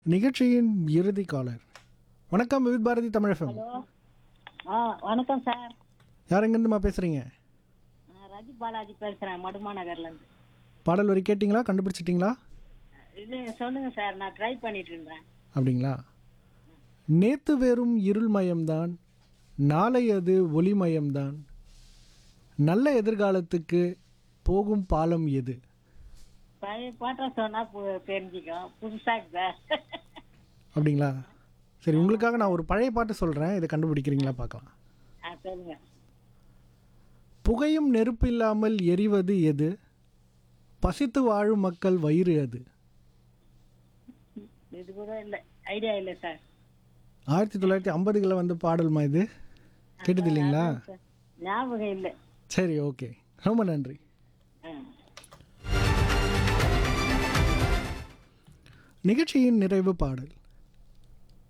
நிகழ்ச்சியின் இறுதி காலர் வணக்கம் விவித் பாரதி தமிழ் எஃப்எம் ஹலோ ஆ வணக்கம் சார் யார் எங்கேருந்துமா பேசுகிறீங்க நான் ரஜி பாலாஜி பேசுகிறேன் மடுமா நகர்லேருந்து பாடல் வரி கேட்டிங்களா கண்டுபிடிச்சிட்டிங்களா இது சொல்லுங்கள் சார் நான் ட்ரை பண்ணிட்டு இருந்தேன் அப்படிங்களா நேத்து வெறும் இருள்மயம்தான் நாளை அது ஒளிமயம்தான் நல்ல எதிர்காலத்துக்கு போகும் பாலம் எது பழைய பாட்டை சொன்னால் தெரிஞ்சுக்கும் புதுசாக சார் அப்படிங்களா சரி உங்களுக்காக நான் ஒரு பழைய பாட்டு சொல்கிறேன் இதை கண்டுபிடிக்கிறீங்களா பார்க்கலாம் ஆ சொல்லுங்க புகையும் நெருப்பு இல்லாமல் எரிவது எது பசித்து வாழும் மக்கள் வயிறு அது இது கூட இல்லை ஐடியா இல்லை சார் ஆயிரத்தி தொள்ளாயிரத்தி ஐம்பதுகளில் வந்த பாடல்மா இது கேட்டது இல்லைங்களா ஞாபகம் இல்லை சரி ஓகே ரொம்ப நன்றி ஆ நிகழ்ச்சியின் நிறைவு பாடல்